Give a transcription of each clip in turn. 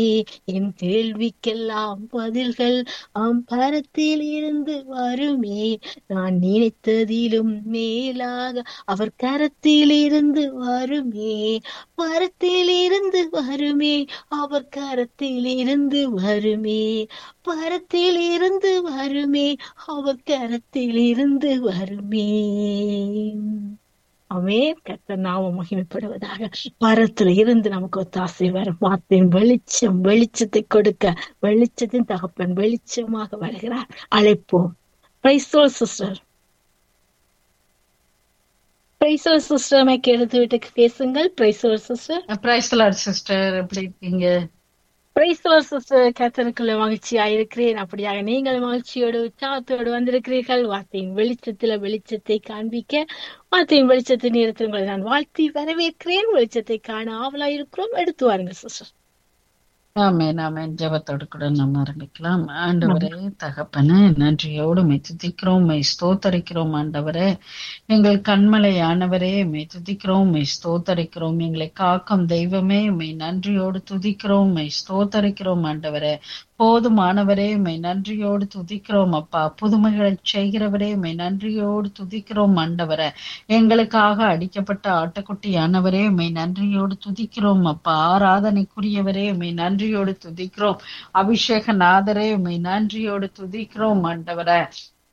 என் கேள்விக்கெல்லாம் பதில்கள் அம்பரத்தில் இருந்து வருமே நான் நினைத்ததிலும் மேலாக அவர் கரத்தில் இருந்து வருமே பரத்தில் இருந்து வருமே அவர் கரத்தில் இருந்து வருமே பரத்தில் இருந்து வருமே அவர் கரத்தில் இருந்து வருமே அவே கத்த நாம மகிமைப்படுவதாக பரத்துல இருந்து நமக்கு ஒத்தாசை வரும் வார்த்தையின் வெளிச்சம் வெளிச்சத்தை கொடுக்க வெளிச்சத்தின் தகப்பன் வெளிச்சமாக வருகிறார் அழைப்போம் பிரைசோல் சிஸ்டர் பிரைசோல் சிஸ்டர் மைக்கு எடுத்து விட்டு பேசுங்கள் பிரைசோல் சிஸ்டர் பிரைஸ் சிஸ்டர் எப்படி இருக்கீங்க பிரைசோல் சிஸ்டர் கத்தனுக்குள்ள மகிழ்ச்சியா இருக்கிறேன் அப்படியாக நீங்கள் மகிழ்ச்சியோடு உற்சாகத்தோடு வந்திருக்கிறீர்கள் வார்த்தையின் வெளிச்சத்துல வெளிச்சத்தை காண்பிக்க வார்த்தையின் வெளிச்சத்தின் நேரத்தில் உங்களை நான் வாழ்த்தி வரவேற்கிறேன் வெளிச்சத்தை காண ஆவலா இருக்கிறோம் எடுத்து வாருங்க சிஸ்டர் ஆமேன் ஆமேன் ஜெபத்தோடு கூட நம்ம ஆரம்பிக்கலாம் ஆண்டவரே தகப்பனே நன்றியோடு மெய் துதிக்கிறோம் மெய் ஸ்தோத்தரிக்கிறோம் ஆண்டவரே எங்கள் கண்மலை ஆனவரே மெய் துதிக்கிறோம் மெய் ஸ்தோத்தரிக்கிறோம் எங்களை காக்கும் தெய்வமே மெய் நன்றியோடு துதிக்கிறோம் மெய் ஸ்தோத்தரிக்கிறோம் ஆண்டவரே போதுமானவரே மெய் நன்றியோடு துதிக்கிறோம் அப்பா புதுமைகளை செய்கிறவரே மெய் நன்றியோடு துதிக்கிறோம் ஆண்டவரே எங்களுக்காக அடிக்கப்பட்ட ஆட்டுக்குட்டியானவரே மெய் நன்றியோடு துதிக்கிறோம் அப்பா ஆராதனைக்குரியவரே மெய் நன்றியோடு துதிக்கிறோம் அபிஷேக நாதரே மெய் நன்றியோடு துதிக்கிறோம் ஆண்டவரே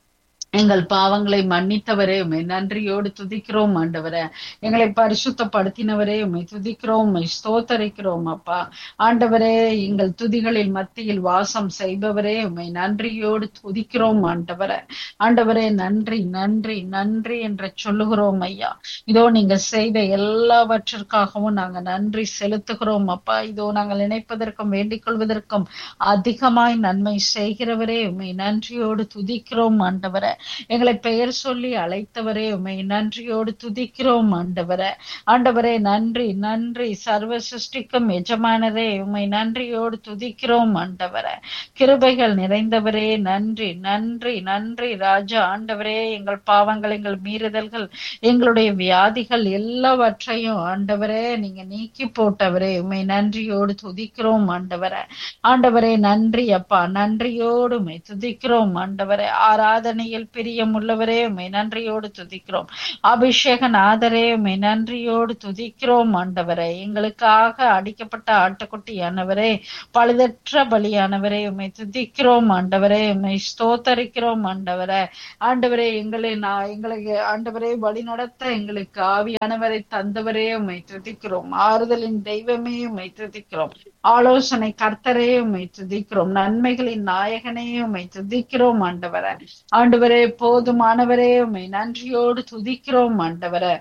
எங்கள் பாவங்களை மன்னித்தவரே உண்மை நன்றியோடு துதிக்கிறோம் ஆண்டவரே எங்களை பரிசுத்தப்படுத்தினவரே உண்மை துதிக்கிறோம் உண்மை ஸ்தோத்தரிக்கிறோம் அப்பா ஆண்டவரே எங்கள் துதிகளில் மத்தியில் வாசம் செய்பவரே உண்மை நன்றியோடு துதிக்கிறோம் ஆண்டவரே ஆண்டவரே நன்றி நன்றி நன்றி என்று சொல்லுகிறோம் ஐயா இதோ நீங்க செய்த எல்லாவற்றிற்காகவும் நாங்க நன்றி செலுத்துகிறோம் அப்பா இதோ நாங்கள் நினைப்பதற்கும் வேண்டிக் கொள்வதற்கும் அதிகமாய் நன்மை செய்கிறவரே உண்மை நன்றியோடு துதிக்கிறோம் ஆண்டவரை எங்களை பெயர் சொல்லி அழைத்தவரே உண்மை நன்றியோடு துதிக்கிறோம் ஆண்டவரை ஆண்டவரே நன்றி நன்றி சர்வ சிருஷ்டிக்கும் எஜமானரே உண்மை நன்றியோடு துதிக்கிறோம் ஆண்டவரை கிருபைகள் நிறைந்தவரே நன்றி நன்றி நன்றி ராஜா ஆண்டவரே எங்கள் பாவங்கள் எங்கள் மீறுதல்கள் எங்களுடைய வியாதிகள் எல்லாவற்றையும் ஆண்டவரே நீங்க நீக்கி போட்டவரே உண்மை நன்றியோடு துதிக்கிறோம் ஆண்டவரை ஆண்டவரே நன்றி அப்பா நன்றியோடு உண்மை துதிக்கிறோம் ஆண்டவரே ஆராதனையில் பிரியம் உள்ளவரே உண்மை நன்றியோடு துதிக்கிறோம் அபிஷேக நாதரே உண்மை நன்றியோடு துதிக்கிறோம் ஆண்டவரே எங்களுக்காக அடிக்கப்பட்ட ஆட்டுக்குட்டியானவரே பழுதற்ற பலியானவரே உண்மை துதிக்கிறோம் ஆண்டவரே உண்மை ஸ்தோத்தரிக்கிறோம் ஆண்டவரே ஆண்டவரே எங்களை நான் எங்களுக்கு ஆண்டவரே வழி நடத்த எங்களுக்கு ஆவியானவரை தந்தவரே உண்மை துதிக்கிறோம் ஆறுதலின் தெய்வமே உண்மை துதிக்கிறோம் ஆலோசனை கர்த்தரே உண்மை துதிக்கிறோம் நன்மைகளின் நாயகனே உண்மை துதிக்கிறோம் ஆண்டவரை ஆண்டவரே போதுமானவரே உண்மை நன்றியோடு துதிக்கிறோம் ஆண்டவரை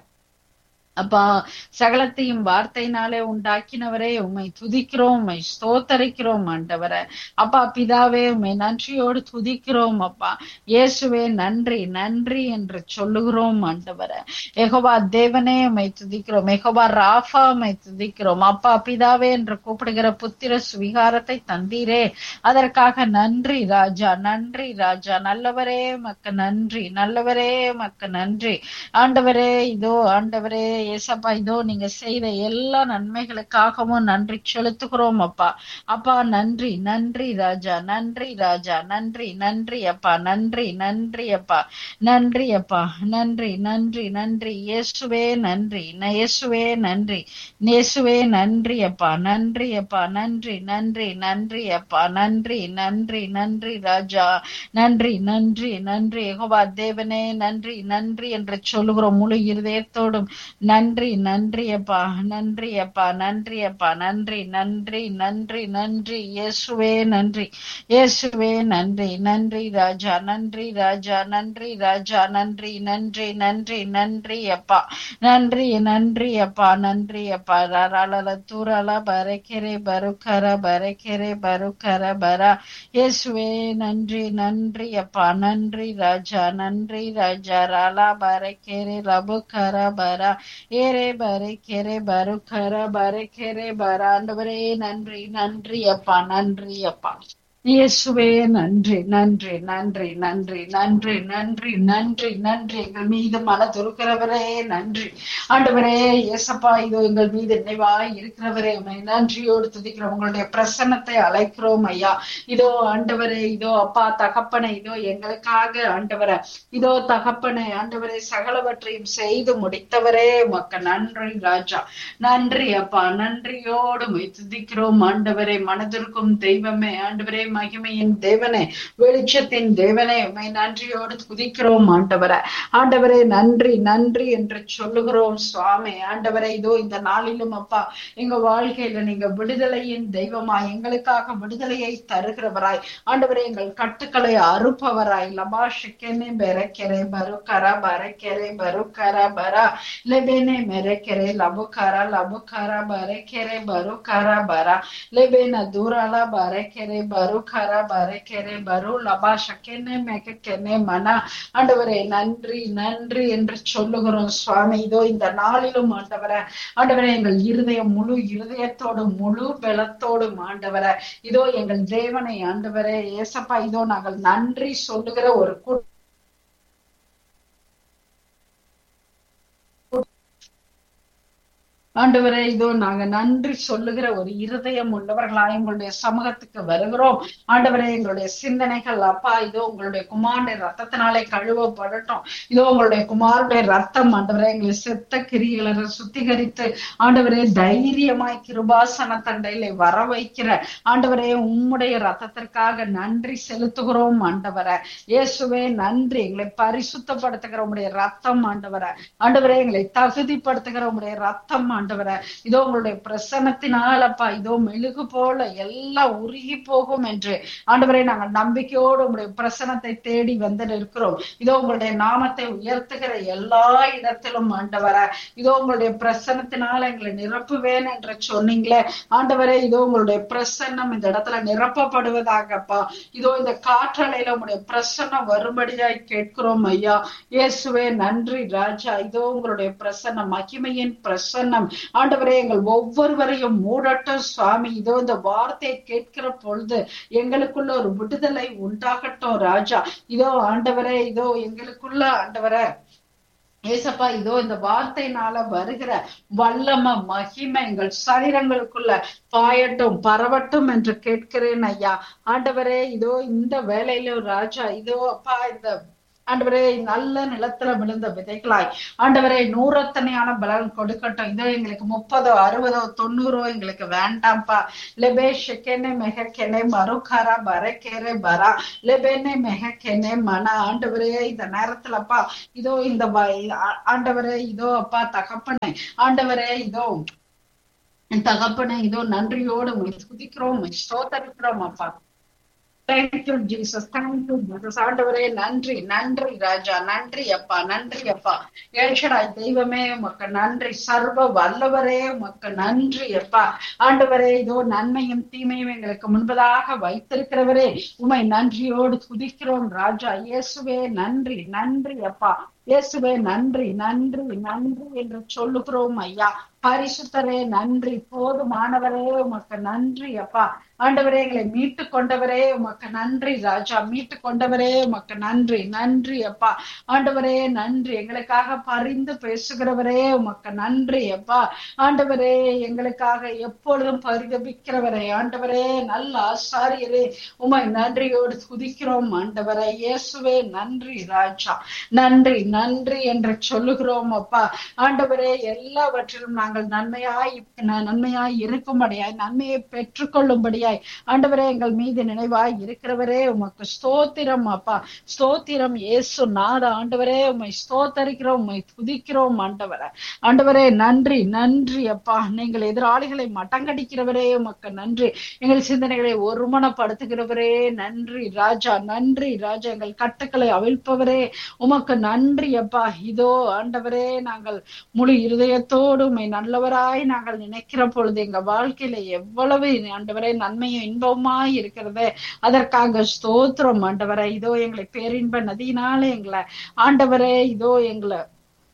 அப்பா சகலத்தையும் வார்த்தையினாலே உண்டாக்கினவரே உண்மை துதிக்கிறோம் உண்மை ஸ்தோத்தரிக்கிறோம் ஆண்டவரை அப்பா பிதாவே உண்மை நன்றியோடு துதிக்கிறோம் அப்பா இயேசுவே நன்றி நன்றி என்று சொல்லுகிறோம் ஆண்டவரை எகோவா தேவனே உண்மை துதிக்கிறோம் எகோவா ராஃபா உண்மை துதிக்கிறோம் அப்பா பிதாவே என்று கூப்பிடுகிற புத்திர சுவிகாரத்தை தந்தீரே அதற்காக நன்றி ராஜா நன்றி ராஜா நல்லவரே மக்க நன்றி நல்லவரே மக்க நன்றி ஆண்டவரே இதோ ஆண்டவரே ஏசப்பா இதோ நீங்க செய்த எல்லா நன்மைகளுக்காகவும் நன்றி செலுத்துகிறோம் அப்பா அப்பா நன்றி நன்றி ராஜா நன்றி ராஜா நன்றி நன்றி அப்பா நன்றி நன்றி அப்பா நன்றி அப்பா நன்றி நன்றி நன்றி இயேசுவே நன்றி இயேசுவே நன்றி இயேசுவே நன்றி அப்பா நன்றி அப்பா நன்றி நன்றி நன்றி அப்பா நன்றி நன்றி நன்றி ராஜா நன்றி நன்றி நன்றி யெகோவா தேவனே நன்றி நன்றி என்று சொல்லுகிறோம் முழு இருதயத்தோடும் நன்றி நன்றி அப்பா நன்றி அப்பா நன்றி அப்பா நன்றி நன்றி நன்றி நன்றி இயேசுவே நன்றி இயேசுவே நன்றி நன்றி ராஜா நன்றி ராஜா நன்றி ராஜா நன்றி நன்றி நன்றி நன்றி அப்பா நன்றி நன்றி அப்பா நன்றி அப்பா ரரளல தூரல பரக்கெரே பருக்கர பரக்கெரே பருக்கர பரா இயேசுவே நன்றி நன்றி அப்பா நன்றி ராஜா நன்றி ராஜா ரலா பரக்கெரே ரபுக்கர பரா ஏரே பரே கெரே பருக்கர பரே கெரே பராண்டவரே நன்றி நன்றி அப்பா நன்றி அப்பா இயேசுவே நன்றி நன்றி நன்றி நன்றி நன்றி நன்றி நன்றி நன்றி எங்கள் மீது மனதுருக்கிறவரே நன்றி ஆண்டவரே இயேசப்பா இதோ எங்கள் மீது நினைவாய் இருக்கிறவரே உண்மை நன்றியோடு துதிக்கிறோம் உங்களுடைய பிரசன்னத்தை அழைக்கிறோம் ஐயா இதோ ஆண்டவரே இதோ அப்பா தகப்பனை இதோ எங்களுக்காக ஆண்டவரை இதோ தகப்பனை ஆண்டவரே சகலவற்றையும் செய்து முடித்தவரே உமக்கு நன்றி ராஜா நன்றி அப்பா நன்றியோடு உம்மை துதிக்கிறோம் ஆண்டவரே மனதிற்கும் தெய்வமே ஆண்டவரே மகிமையின் தேவனே வெளிச்சத்தின் தேவனே உம்மை நன்றியோடு துதிக்கிறோம் ஆண்டவரை ஆண்டவரே நன்றி நன்றி என்று சொல்லுகிறோம் சுவாமி ஆண்டவரே இதோ இந்த நாளிலும் அப்பா எங்க வாழ்க்கையில நீங்க விடுதலையின் தெய்வமா எங்களுக்காக விடுதலையை தருகிறவராய் ஆண்டவரே எங்கள் கட்டுக்களை அறுப்பவராய் லபா ஷிக்கெனே பெரக்கெரே பருக்கரா பரக்கெரே பருக்கரா பரா லெபேனே மெரக்கெரே லபுக்கரா லபுக்கரா பரக்கெரே பருக்கரா பரா லெபேன தூராலா பரக்கெரே பருக்கரா பரக்கெரே பரு லபா ஷக்கெனே மெக்கெனே மனா ஆண்டவரே நன்றி நன்றி என்று சொல்லுகிறோம் சுவாமி இதோ இந்த நாளிலும் ஆண்டவரை ஆண்டவரே எங்கள் இருதயம் முழு இருதயத்தோடு முழு பலத்தோடும் ஆண்டவரை இதோ எங்கள் தேவனை ஆண்டவரே ஏசப்பா இதோ நாங்கள் நன்றி சொல்லுகிற ஒரு கூ- ஆண்டவரே இதோ நாங்க நன்றி சொல்லுகிற ஒரு இருதயம் உள்ளவர்களாய் உங்களுடைய சமூகத்துக்கு வருகிறோம் ஆண்டவரே எங்களுடைய சிந்தனைகள் அப்பா இதோ உங்களுடைய குமாருடைய ரத்தத்தினாலே கழுவப்படட்டும் இதோ உங்களுடைய குமாருடைய ரத்தம் ஆண்டவரே எங்களை செத்த கிரிகளை சுத்திகரித்து ஆண்டவரே தைரியமாய் கிருபாசன தண்டையில வர வைக்கிற ஆண்டவரே உம்முடைய ரத்தத்திற்காக நன்றி செலுத்துகிறோம் ஆண்டவரை இயேசுவே நன்றி எங்களை பரிசுத்தப்படுத்துகிற உம்முடைய ரத்தம் ஆண்டவரை ஆண்டவரே எங்களை தகுதிப்படுத்துகிற உம்முடைய ரத்தம் ஆண்டவரை இதோ உங்களுடைய பிரசன்னத்தினால் அப்பா இதோ மெழுகு போல எல்லாம் உருகி போகும் என்று ஆண்டவரே நாங்கள் நம்பிக்கையோடு உங்களுடைய பிரசனத்தை தேடி வந்து நிற்கிறோம் இதோ உங்களுடைய நாமத்தை உயர்த்துகிற எல்லா இடத்திலும் ஆண்டவரை இதோ உங்களுடைய பிரசன்னத்தினால எங்களை நிரப்புவேன் என்று சொன்னீங்களே ஆண்டவரே இதோ உங்களுடைய பிரசன்னம் இந்த இடத்துல நிரப்பப்படுவதாகப்பா இதோ இந்த காற்றலையில உங்களுடைய பிரசன்னம் வரும்படியாய் கேட்கிறோம் ஐயா இயேசுவே நன்றி ராஜா இதோ உங்களுடைய பிரசன்னம் மகிமையின் பிரசன்னம் ஆண்டவரே எங்கள் ஒவ்வொருவரையும் மூடட்டும் சுவாமி இதோ இந்த வார்த்தையை கேட்கிற பொழுது எங்களுக்குள்ள ஒரு விடுதலை உண்டாகட்டும் ராஜா இதோ ஆண்டவரே இதோ எங்களுக்குள்ள ஆண்டவரே ஏசப்பா இதோ இந்த வார்த்தையினால வருகிற வல்லம மகிமை எங்கள் சரீரங்களுக்குள்ள பாயட்டும் பரவட்டும் என்று கேட்கிறேன் ஐயா ஆண்டவரே இதோ இந்த வேலையில ராஜா இதோ அப்பா இந்த ஆண்டவரே நல்ல நிலத்துல விழுந்த விதைகளாய் ஆண்டவரே நூறத்தனையான பலன் கொடுக்கட்டும் இதோ எங்களுக்கு முப்பதோ அறுபதோ தொண்ணூறோ எங்களுக்கு வேண்டாம்ப்பா லெபே ஷெக்கெனே மெஹக்கெனே மருக்காரா பரக்கேரே பரா லெபேனே மெஹக்கெனே மன ஆண்டவரே இந்த நேரத்துலப்பா இதோ இந்த வ- ஆ- ஆண்டவரே இதோ அப்பா தகப்பனே ஆண்டவரே இதோ என் தகப்பனே இதோ நன்றியோடு உங்களை துதிக்கிறோம் உம்மை ஸ்தோத்தரிக்கிறோம் அப்பா தேங்க்யூ ஜீசஸ் தேங்க்யூ ஜீசஸ் ஆண்டவரே நன்றி நன்றி ராஜா நன்றி அப்பா நன்றி அப்பா ஏஷடாய் தெய்வமே உமக்கு நன்றி சர்வ வல்லவரே உமக்கு நன்றி அப்பா ஆண்டவரே இதோ நன்மையும் தீமையும் எங்களுக்கு முன்பதாக வைத்திருக்கிறவரே உமை நன்றியோடு துதிக்கிறோம் ராஜா இயேசுவே நன்றி நன்றி அப்பா இயேசுவே நன்றி நன்றி நன்றி என்று சொல்லுகிறோம் ஐயா பரிசுத்தரே நன்றி போதுமானவரே உமக்கு நன்றி அப்பா ஆண்டவரே எங்களை மீட்டு கொண்டவரே உமக்கு நன்றி ராஜா மீட்டு கொண்டவரே உமக்கு நன்றி நன்றி அப்பா ஆண்டவரே நன்றி எங்களுக்காக பரிந்து பேசுகிறவரே உமக்கு நன்றி அப்பா ஆண்டவரே எங்களுக்காக எப்பொழுதும் பரிதபிக்கிறவரே ஆண்டவரே நல்ல ஆசாரியரே உமை நன்றியோடு துதிக்கிறோம் ஆண்டவரே இயேசுவே நன்றி ராஜா நன்றி நன்றி என்று சொல்லுகிறோம் அப்பா ஆண்டவரே எல்லாவற்றிலும் நாங்கள் நன்மையாய் ந- நன்மையாய் இருக்கும்படியாய் நன்மையை பெற்றுக்கொள்ளும்படியாய் ஆண்டவரே எங்கள் மீது நினைவாய் இருக்கிறவரே உமக்கு ஸ்தோத்திரம் அப்பா ஸ்தோத்திரம் இயேசு நாத ஆண்டவரே உம்மை ஸ்தோத்தரிக்கிறோம் உம்மை துதிக்கிறோம் ஆண்டவரே ஆண்டவரே நன்றி நன்றி அப்பா நீங்கள் எதிராளிகளை மட்டங்கடிக்கிறவரே உமக்கு நன்றி எங்கள் சிந்தனைகளை ஒருமனப்படுத்துகிறவரே நன்றி ராஜா நன்றி ராஜா எங்கள் கட்டுக்களை அவிழ்ப்பவரே உமக்கு நன்றி அப்பா இதோ ஆண்டவரே நாங்கள் முழு இருதயத்தோடு உம்மை நல்லவராய் நாங்கள் நினைக்கிற பொழுது எங்க வாழ்க்கையில எவ்வளவு ஆண்டவரே நன்மையும் இன்பமாய் இருக்கிறது அதற்காக ஸ்தோத்திரம் ஆண்டவரே இதோ எங்களை பேரின்ப நதியினாலே எங்களை ஆண்டவரே இதோ எங்களை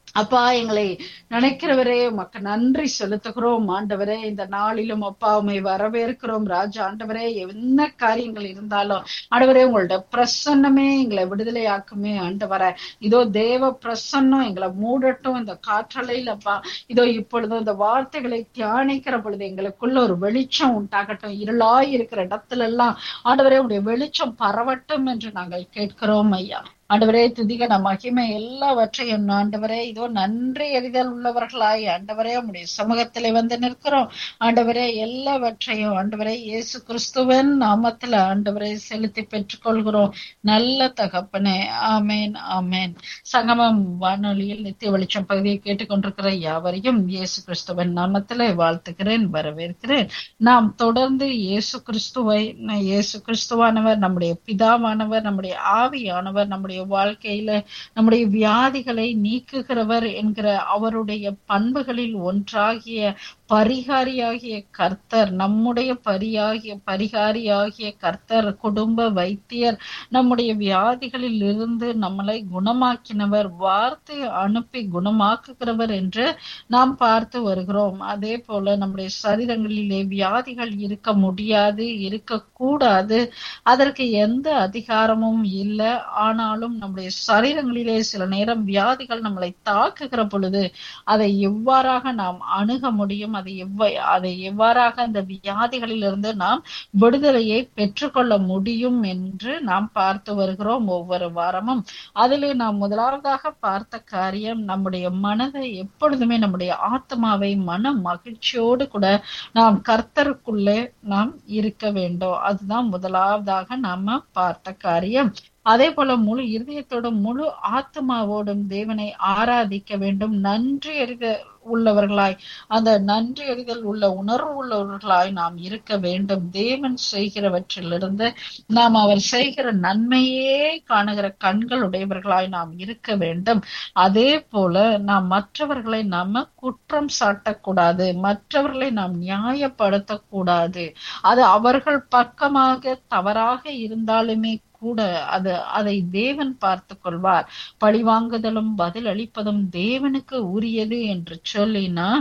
அப்பா எங்களை நினைக்கிறவரே உமக்கு நன்றி செலுத்துகிறோம் ஆண்டவரே இந்த நாளிலும் அப்பா உமை வரவேற்கிறோம் ராஜா ஆண்டவரே என்ன காரியங்கள் இருந்தாலும் ஆண்டவரே உங்களோட பிரசன்னமே எங்களை விடுதலையாக்குமே ஆண்டவரே இதோ தேவ பிரசன்னம் எங்களை மூடட்டும் இந்த காற்றலையில் அப்பா இதோ இப்பொழுது இந்த வார்த்தைகளை தியானிக்கிற பொழுது எங்களுக்குள்ள ஒரு வெளிச்சம் உண்டாகட்டும் இருளாய் இருக்கிற இடத்துல எல்லாம் ஆண்டவரே உங்களுடைய வெளிச்சம் பரவட்டும் என்று நாங்கள் கேட்கிறோம் ஐயா ஆண்டவரே துதிகன மகிமை எல்லாவற்றையும் ஆண்டவரே இதோ நன்றி எறிதல் உள்ளவர்களாய் ஆண்டவரே உடைய சமூகத்திலே வந்து நிற்கிறோம் ஆண்டவரே எல்லாவற்றையும் ஆண்டவரே இயேசு கிறிஸ்துவன் நாமத்துல ஆண்டவரை செலுத்தி பெற்றுக்கொள்கிறோம் நல்ல தகப்பனே ஆமேன் ஆமேன் சங்கமம் வானொலியில் நித்திய வெளிச்சம் பகுதியை கேட்டுக்கொண்டிருக்கிற யாவரையும் இயேசு கிறிஸ்துவன் நாமத்துல வாழ்த்துகிறேன் வரவேற்கிறேன் நாம் தொடர்ந்து இயேசு கிறிஸ்துவை இயேசு கிறிஸ்துவானவர் நம்முடைய பிதாவானவர் நம்முடைய ஆவியானவர் நம்முடைய வாழ்க்கையில நம்முடைய வியாதிகளை நீக்குகிறவர் என்கிற அவருடைய பண்புகளில் ஒன்றாகிய பரிகாரியாகிய கர்த்தர் நம்முடைய பரியாகிய பரிகாரியாகிய கர்த்தர் குடும்ப வைத்தியர் நம்முடைய வியாதிகளில் இருந்து நம்மளை குணமாக்கினவர் வார்த்தை அனுப்பி குணமாக்குகிறவர் என்று நாம் பார்த்து வருகிறோம் அதே போல நம்முடைய சரீரங்களிலே வியாதிகள் இருக்க முடியாது இருக்கக்கூடாது அதற்கு எந்த அதிகாரமும் இல்லை ஆனாலும் நம்முடைய சரீரங்களிலே சில நேரம் வியாதிகள் நம்மளை தாக்குகிற பொழுது அதை எவ்வாறாக நாம் அணுக முடியும் அதை எவ்வ அதை எவ்வாறாக அந்த வியாதிகளில் இருந்து நாம் விடுதலையை பெற்றுக்கொள்ள முடியும் என்று நாம் பார்த்து வருகிறோம் ஒவ்வொரு வாரமும் அதிலே நாம் முதலாவதாக பார்த்த காரியம் நம்முடைய மனதை எப்பொழுதுமே நம்முடைய ஆத்மாவை மன மகிழ்ச்சியோடு கூட நாம் கர்த்தருக்குள்ளே நாம் இருக்க வேண்டும் அதுதான் முதலாவதாக நாம பார்த்த காரியம் அதே போல முழு இருதயத்தோடும் முழு ஆத்மாவோடும் தேவனை ஆராதிக்க வேண்டும் நன்றி அறித உள்ளவர்களாய் அந்த நன்றி அறிதல் உள்ள உணர்வு உள்ளவர்களாய் நாம் இருக்க வேண்டும் தேவன் செய்கிறவற்றிலிருந்து நாம் அவர் செய்கிற நன்மையே காணுகிற கண்கள் உடையவர்களாய் நாம் இருக்க வேண்டும் அதே போல நாம் மற்றவர்களை நாம குற்றம் சாட்டக்கூடாது மற்றவர்களை நாம் நியாயப்படுத்தக்கூடாது அது அவர்கள் பக்கமாக தவறாக இருந்தாலுமே கூட அது அதை தேவன் பார்த்து கொள்வார் பழிவாங்குதலும் பதில் அளிப்பதும் தேவனுக்கு உரியது என்று சொல்லினா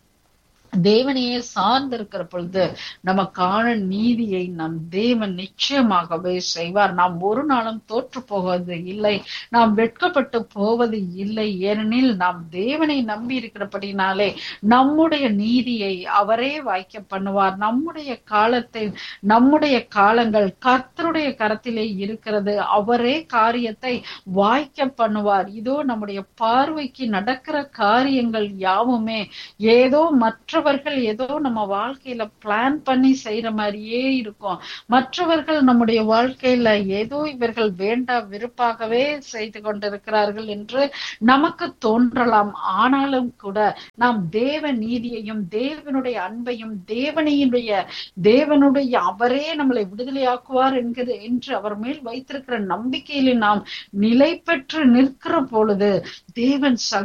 தேவனையே சார்ந்திருக்கிற பொழுது நமக்கான நீதியை நம் தேவன் நிச்சயமாகவே செய்வார் நாம் ஒரு நாளும் தோற்று போவது இல்லை நாம் வெட்கப்பட்டு போவது இல்லை ஏனெனில் நாம் தேவனை நம்பி இருக்கிறபடினாலே நம்முடைய நீதியை அவரே வாய்க்க பண்ணுவார் நம்முடைய காலத்தை நம்முடைய காலங்கள் கர்த்தருடைய கரத்திலே இருக்கிறது அவரே காரியத்தை வாய்க்க பண்ணுவார் இதோ நம்முடைய பார்வைக்கு நடக்கிற காரியங்கள் யாவுமே ஏதோ மற்ற மற்றவர்கள் ஏதோ நம்ம வாழ்க்கையில பிளான் பண்ணி செய்யற மாதிரியே இருக்கும் மற்றவர்கள் நம்முடைய வாழ்க்கையில ஏதோ இவர்கள் வேண்டா விருப்பாகவே செய்து கொண்டிருக்கிறார்கள் என்று நமக்கு தோன்றலாம் ஆனாலும் கூட நாம் தேவ நீதியையும் தேவனுடைய அன்பையும் தேவனையுடைய தேவனுடைய அவரே நம்மளை விடுதலையாக்குவார் என்கிற என்று அவர் மேல் வைத்திருக்கிற நம்பிக்கையில நாம் நிலை பெற்று நிற்கிற பொழுது தேவன்